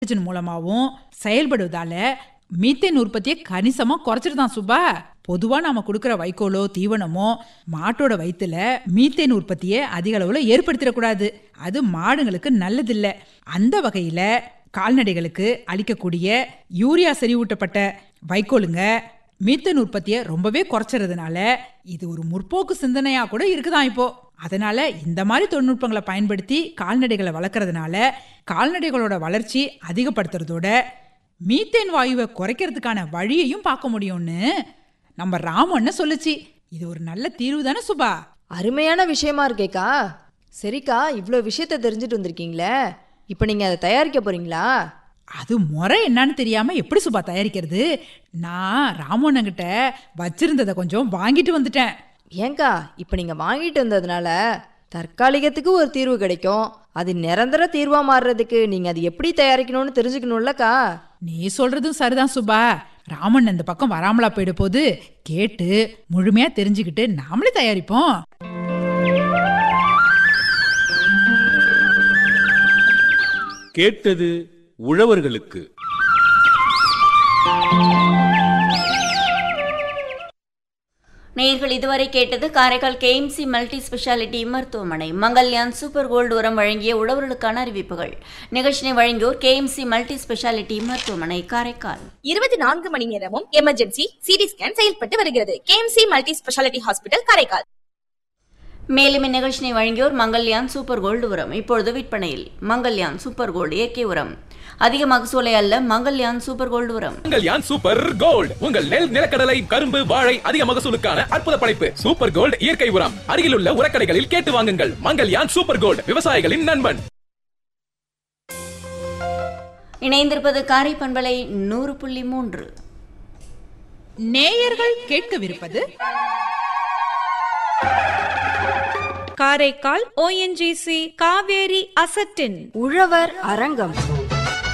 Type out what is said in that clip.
hydrogen மூலமாவும் செயல்படுவதால methane உற்பத்தியை கணிசமா குறைச்சிட்டு தான் சுபா பொதுவா நாம கொடுக்கிற வைக்கோலோ தீவனமோ மாட்டோட வயித்துல மீத்தேன் உற்பத்தியை அதிக அளவுல ஏற்படுத்திடக்கூடாது அது மாடுங்களுக்கு நல்லதில்ல அந்த வகையில கால்நடைகளுக்கு அளிக்கக்கூடிய யூரியா செறிவூட்டப்பட்ட வைக்கோலுங்க மீத்தேன் உற்பத்தியை ரொம்பவே குறைச்சறதுனால இது ஒரு முற்போக்கு சிந்தனையா கூட இருக்குதான் இப்போ அதனால இந்த மாதிரி தொழில்நுட்பங்களை பயன்படுத்தி கால்நடைகளை வளர்க்கறதுனால கால்நடைகளோட வளர்ச்சி அதிகப்படுத்துறதோட மீத்தேன் வாயுவை குறைக்கிறதுக்கான வழியையும் பார்க்க முடியும்னு நம்ம ராமன்னு சொல்லுச்சு இது ஒரு நல்ல தீர்வு தானே சுபா அருமையான விஷயமா இருக்கேக்கா சரிக்கா இவ்வளோ விஷயத்த தெரிஞ்சுட்டு வந்திருக்கீங்களே இப்போ நீங்கள் அதை தயாரிக்க போறீங்களா அது முறை என்னன்னு தெரியாம எப்படி சுபா தயாரிக்கிறது நான் ராமண்ணங்கிட்ட வச்சிருந்ததை கொஞ்சம் வாங்கிட்டு வந்துட்டேன் ஏங்கா இப்போ நீங்கள் வாங்கிட்டு வந்ததுனால தற்காலிகத்துக்கு ஒரு தீர்வு கிடைக்கும் அது நிரந்தர தீர்வாக மாறுறதுக்கு நீங்கள் அது எப்படி தயாரிக்கணும்னு தெரிஞ்சுக்கணும்லக்கா நீ சொல்றதும் சரிதான் சுபா ராமன் இந்த பக்கம் வராமலா போயிட போது கேட்டு முழுமையா தெரிஞ்சுக்கிட்டு நாமளே தயாரிப்போம் கேட்டது உழவர்களுக்கு நேயர்கள் இதுவரை கேட்டது காரைக்கால் கேஎம்சி மல்டி ஸ்பெஷாலிட்டி மருத்துவமனை மங்கல்யான் சூப்பர் கோல்டு உரம் வழங்கிய உழவர்களுக்கான அறிவிப்புகள் நிகழ்ச்சினை வழங்கியோர் கேஎம்சி மல்டி ஸ்பெஷாலிட்டி மருத்துவமனை காரைக்கால் இருபத்தி நான்கு மணி நேரமும் எமர்ஜென்சி சிடி ஸ்கேன் செயல்பட்டு வருகிறது KMC multi speciality hospital Karaikal மேலும் இந்நிகழ்ச்சினை வழங்கியோர் மங்கல்யான் சூப்பர் கோல்டு உரம் இப்பொழுது விற்பனையில் மங்கல்யான் சூப்பர் கோல்டு இயற்கை உரம் அதிக மகசூலை அல்ல மங்கல்யான் சூப்பர் கோல்டு உரம் மங்கல்யான் சூப்பர் கோல்ட் உங்கள் நெல் நிலக்கடலை கரும்பு வாழை அதிக மகசூலுக்கான அற்புத படைப்பு சூப்பர் கோல்ட் இயற்கை உரம் அருகிலுள்ள உரக்கடைகளில் கேட்டு வாங்குங்கள் மங்கல்யான் சூப்பர் கோல்ட் விவசாயிகளின் நண்பன் இணைந்திருப்பது காரை பண்பலை நூறு புள்ளி மூன்று நேயர்கள் கேட்கவிருப்பது காரைக்கால் ஓஎன்ஜிசி காவேரி அசட்டின் உழவர் அரங்கம்